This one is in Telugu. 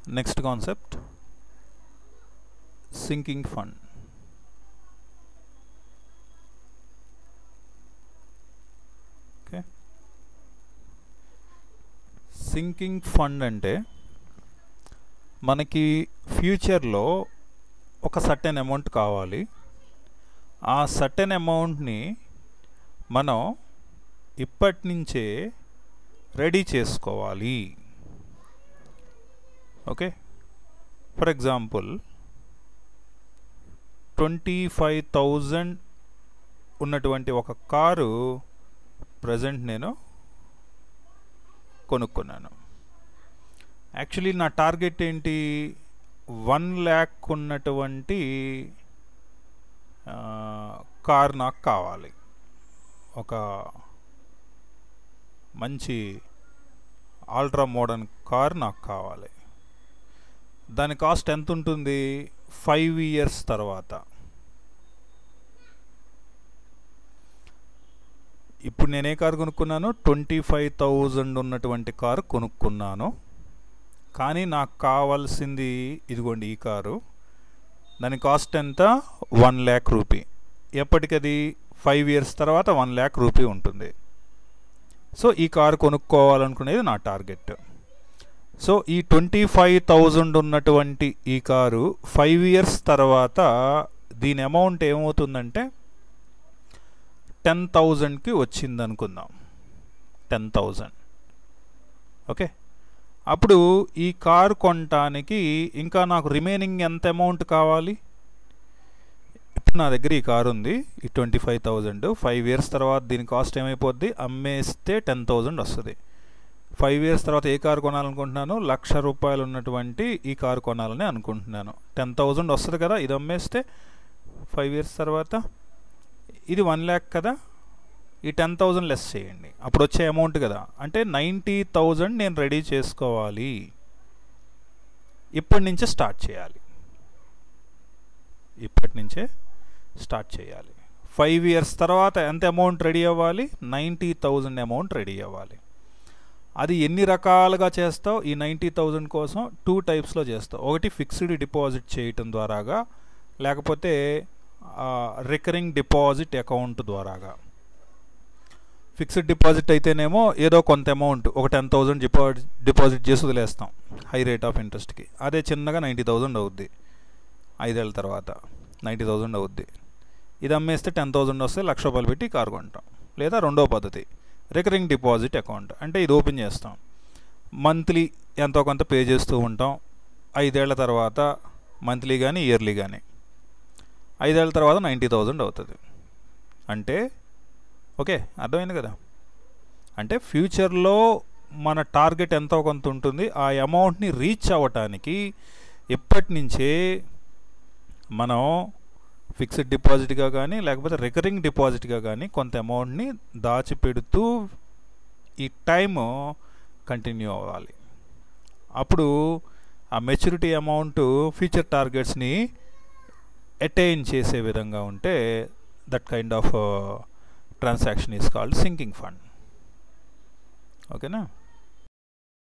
next concept sinking fund okay sinking fund అంటే మనకి ఫ్యూచర్లో ఒక సర్టెన్ అమౌంట్ కావాలి ఆ సర్టెన్ అమౌంట్ని మనం ఇప్పటి నుంచే రెడీ చేసుకోవాలి okay for example twenty five thousand ఉన్నటువంటి ఒక కారు ప్రజెంట్ నేను కొనుక్కున్నాను యాక్చువల్లీ నా టార్గెట్ ఏంటి వన్ ల్యాక్ ఉన్నటువంటి కార్ నాకు కావాలి ఒక మంచి ఆల్ట్రా మోడర్న్ కార్ నాకు కావాలి దాని కాస్ట్ ఎంత ఉంటుంది ఫైవ్ ఇయర్స్ తర్వాత ఇప్పుడు నేనే కారు కొనుక్కున్నాను ట్వంటీ ఫైవ్ థౌజండ్ ఉన్నటువంటి కారు కొనుక్కున్నాను కానీ నాకు కావాల్సింది ఇదిగోండి ఈ కారు దాని కాస్ట్ ఎంత వన్ ల్యాక్ రూపీ ఎప్పటికది ఫైవ్ ఇయర్స్ తర్వాత వన్ ల్యాక్ రూపీ ఉంటుంది సో ఈ కారు కొనుక్కోవాలనుకునేది నా టార్గెట్ సో ఈ ట్వంటీ ఫైవ్ థౌజండ్ ఉన్నటువంటి ఈ కారు ఫైవ్ ఇయర్స్ తర్వాత దీని అమౌంట్ ఏమవుతుందంటే టెన్ థౌజండ్కి వచ్చింది అనుకుందాం టెన్ థౌజండ్ ఓకే అప్పుడు ఈ కారు కొనటానికి ఇంకా నాకు రిమైనింగ్ ఎంత అమౌంట్ కావాలి ఇప్పుడు నా దగ్గర ఈ కారు ఉంది ఈ twenty five thousand five years తర్వాత దీని కాస్ట్ ఏమైపోద్ది అమ్మేస్తే టెన్ థౌజండ్ వస్తుంది ఫైవ్ ఇయర్స్ తర్వాత ఏ కారు కొనాలనుకుంటున్నాను లక్ష రూపాయలు ఉన్నటువంటి ఈ కారు కొనాలని అనుకుంటున్నాను టెన్ థౌజండ్ వస్తుంది కదా ఇది అమ్మేస్తే ఫైవ్ ఇయర్స్ తర్వాత ఇది వన్ ల్యాక్ కదా ఈ టెన్ థౌజండ్ లెస్ చేయండి అప్పుడు వచ్చే అమౌంట్ కదా అంటే నైంటీ థౌజండ్ నేను రెడీ చేసుకోవాలి ఇప్పటి నుంచే స్టార్ట్ చేయాలి ఇప్పటి నుంచే స్టార్ట్ చేయాలి ఫైవ్ ఇయర్స్ తర్వాత ఎంత అమౌంట్ రెడీ అవ్వాలి నైంటీ థౌజండ్ అమౌంట్ రెడీ అవ్వాలి అది ఎన్ని రకాలుగా చేస్తావు ఈ నైంటీ థౌజండ్ కోసం టూ టైప్స్లో చేస్తావు ఒకటి ఫిక్స్డ్ డిపాజిట్ చేయటం ద్వారాగా లేకపోతే రికరింగ్ డిపాజిట్ అకౌంట్ ద్వారాగా ఫిక్స్డ్ డిపాజిట్ అయితేనేమో ఏదో కొంత అమౌంట్ ఒక టెన్ థౌజండ్ డిపాజిట్ డిపాజిట్ చేసి వదిలేస్తాం హై రేట్ ఆఫ్ ఇంట్రెస్ట్కి అదే చిన్నగా నైంటీ థౌజండ్ అవుద్ది ఐదేళ్ళ తర్వాత నైంటీ థౌజండ్ అవుద్ది ఇది అమ్మేస్తే టెన్ థౌజండ్ వస్తే లక్ష రూపాయలు పెట్టి కారు కొంటాం లేదా రెండో పద్ధతి రికరింగ్ డిపాజిట్ అకౌంట్ అంటే ఇది ఓపెన్ చేస్తాం మంత్లీ ఎంతో కొంత పే చేస్తూ ఉంటాం ఐదేళ్ల తర్వాత మంత్లీ కానీ ఇయర్లీ కానీ ఐదేళ్ల తర్వాత నైంటీ థౌజండ్ అవుతుంది అంటే ఓకే అర్థమైంది కదా అంటే ఫ్యూచర్లో మన టార్గెట్ ఎంతో కొంత ఉంటుంది ఆ అమౌంట్ని రీచ్ అవ్వటానికి ఇప్పటి నుంచే మనం ఫిక్స్డ్ డిపాజిట్గా కానీ లేకపోతే రికరింగ్ డిపాజిట్గా కానీ కొంత అమౌంట్ని దాచిపెడుతూ ఈ టైమ్ కంటిన్యూ అవ్వాలి అప్పుడు ఆ మెచ్యూరిటీ అమౌంట్ ఫ్యూచర్ టార్గెట్స్ని అటైన్ చేసే విధంగా ఉంటే that kind of transaction is called sinking fund ఓకేనా